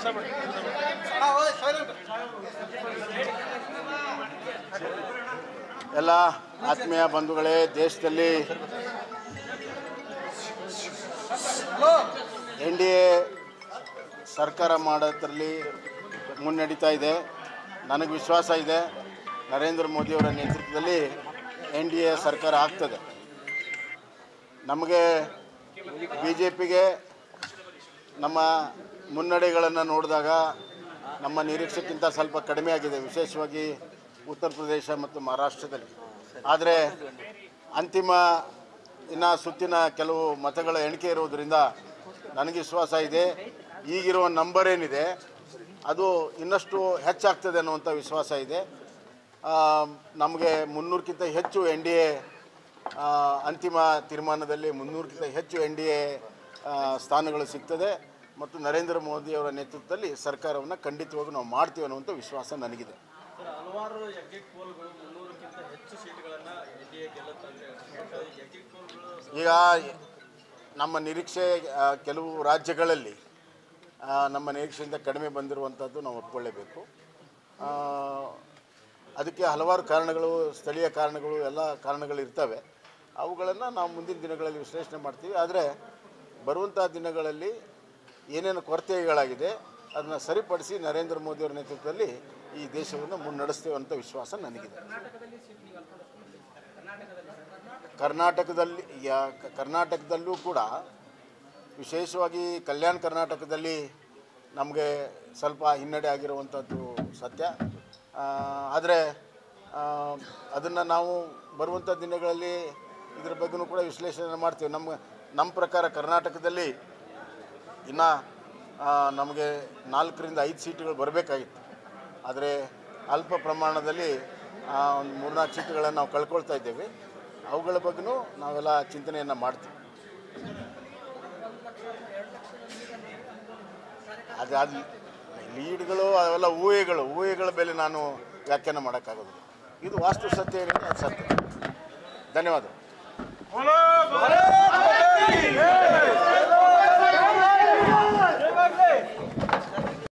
ಎಲ್ಲ ಆತ್ಮೀಯ ಬಂಧುಗಳೇ ದೇಶದಲ್ಲಿ ಎನ್ ಡಿ ಎ ಸರ್ಕಾರ ಮಾಡೋದ್ರಲ್ಲಿ ಮುನ್ನಡೀತಾ ಇದೆ ನನಗೆ ವಿಶ್ವಾಸ ಇದೆ ನರೇಂದ್ರ ಮೋದಿಯವರ ನೇತೃತ್ವದಲ್ಲಿ ಎನ್ ಡಿ ಎ ಸರ್ಕಾರ ಆಗ್ತದೆ ನಮಗೆ ಬಿ ಜೆ ಪಿಗೆ ನಮ್ಮ ಮುನ್ನಡೆಗಳನ್ನು ನೋಡಿದಾಗ ನಮ್ಮ ನಿರೀಕ್ಷೆಗಿಂತ ಸ್ವಲ್ಪ ಕಡಿಮೆ ಆಗಿದೆ ವಿಶೇಷವಾಗಿ ಉತ್ತರ ಪ್ರದೇಶ ಮತ್ತು ಮಹಾರಾಷ್ಟ್ರದಲ್ಲಿ ಆದರೆ ಅಂತಿಮ ಇನ್ನು ಸುತ್ತಿನ ಕೆಲವು ಮತಗಳ ಎಣಿಕೆ ಇರುವುದರಿಂದ ನನಗೆ ವಿಶ್ವಾಸ ಇದೆ ಈಗಿರುವ ನಂಬರ್ ಏನಿದೆ ಅದು ಇನ್ನಷ್ಟು ಹೆಚ್ಚಾಗ್ತದೆ ಅನ್ನುವಂಥ ವಿಶ್ವಾಸ ಇದೆ ನಮಗೆ ಮುನ್ನೂರಕ್ಕಿಂತ ಹೆಚ್ಚು ಎನ್ ಡಿ ಎ ಅಂತಿಮ ತೀರ್ಮಾನದಲ್ಲಿ ಮುನ್ನೂರಕ್ಕಿಂತ ಹೆಚ್ಚು ಎನ್ ಡಿ ಎ ಸ್ಥಾನಗಳು ಸಿಗ್ತದೆ ಮತ್ತು ನರೇಂದ್ರ ಮೋದಿಯವರ ನೇತೃತ್ವದಲ್ಲಿ ಸರ್ಕಾರವನ್ನು ಖಂಡಿತವಾಗಿ ನಾವು ಮಾಡ್ತೀವಿ ಅನ್ನುವಂಥ ವಿಶ್ವಾಸ ನನಗಿದೆ ಸರ್ ಹಲವಾರು ಎಕ್ಸಿಟ್ ಪೋಲ್ಗಳು ಮುನ್ನೂರಕ್ಕಿಂತ ಹೆಚ್ಚು ಸೀಟ್ಗಳನ್ನ ಎನ್ ಡಿ ಎ ಗೆಲ್ಲುತ್ತೆ ಅಂತ ಹೇಳ್ತಾರೆ ಎಕ್ಸಿಟ್ ಪೋಲ್ಗಳು ಈಗ ನಮ್ಮ ನಿರೀಕ್ಷೆ ಆ, ಕೆಲವು ರಾಜ್ಯಗಳಲ್ಲಿ ಆ, ನಮ್ಮ ನಿರೀಕ್ಷೆಯಿಂದ ಕಡಿಮೆ ಬಂದಿರುವಂಥದ್ದು ನಾವು ಒಪ್ಕೊಳ್ಳೇಬೇಕು ಆ, ಅದಕ್ಕೆ ಹಲವಾರು ಕಾರಣಗಳು ಸ್ಥಳೀಯ ಕಾರಣಗಳು ಎಲ್ಲ ಕಾರಣಗಳು ಇರ್ತವೆ ಅವುಗಳನ್ನು ನಾವು ಮುಂದಿನ ದಿನಗಳಲ್ಲಿ ವಿಶ್ಲೇಷಣೆ ಮಾಡ್ತೀವಿ ಆದರೆ ಬರುವಂಥ ದಿನಗಳಲ್ಲಿ ಏನೇನು ಕೊರತೆಗಳಾಗಿದೆ ಅದನ್ನು ಸರಿಪಡಿಸಿ ನರೇಂದ್ರ ಮೋದಿಯವರ ನೇತೃತ್ವದಲ್ಲಿ ಈ ದೇಶವನ್ನು ಮುನ್ನಡೆಸ್ತೇವೆ ಅಂತ ವಿಶ್ವಾಸ ನನಗಿದೆ ಕರ್ನಾಟಕದಲ್ಲಿ ಯಾ- ಕ- ಕರ್ನಾಟಕದಲ್ಲೂ ಕೂಡ ವಿಶೇಷವಾಗಿ ಕಲ್ಯಾಣ ಕರ್ನಾಟಕದಲ್ಲಿ ನಮಗೆ ಸ್ವಲ್ಪ ಹಿನ್ನಡೆ ಆಗಿರುವಂಥದ್ದು ಸತ್ಯ ಆದರೆ ಅದನ್ನು ನಾವು ಬರುವಂಥ ದಿನಗಳಲ್ಲಿ ಇದ್ರ ಬಗ್ಗೆನೂ ಕೂಡ ವಿಶ್ಲೇಷಣೆ ಮಾಡ್ತೀವಿ ನಮ್ಮ ನಮ್ಮ ಪ್ರಕಾರ ಕರ್ನಾಟಕದಲ್ಲಿ ಇನ್ನು ನಮಗೆ ನಾಲ್ಕರಿಂದ ಐದು ಸೀಟುಗಳು ಬರಬೇಕಾಗಿತ್ತು ಆದರೆ ಅಲ್ಪ ಪ್ರಮಾಣದಲ್ಲಿ ಆ, ಒಂದು ಮೂರ್ನಾಲ್ಕು ಸೀಟುಗಳನ್ನು ನಾವು ಕಳ್ಕೊಳ್ತಾ ಇದ್ದೇವೆ ಅವುಗಳ ಬಗ್ಗೆನೂ ನಾವೆಲ್ಲ ಚಿಂತನೆಯನ್ನು ಮಾಡ್ತೀವಿ ಅದು ಅದು ಲೀಡ್ಗಳು ಅವೆಲ್ಲ ಊಹೆಗಳು ಊಹೆಗಳ ಮೇಲೆ ನಾನು ವ್ಯಾಖ್ಯಾನ ಮಾಡೋಕ್ಕಾಗೋದಿಲ್ಲ ಇದು ವಾಸ್ತು ಸತ್ಯ ಏನಿದೆ ಅದು ಸತ್ಯ ಧನ್ಯವಾದ बोलो भारत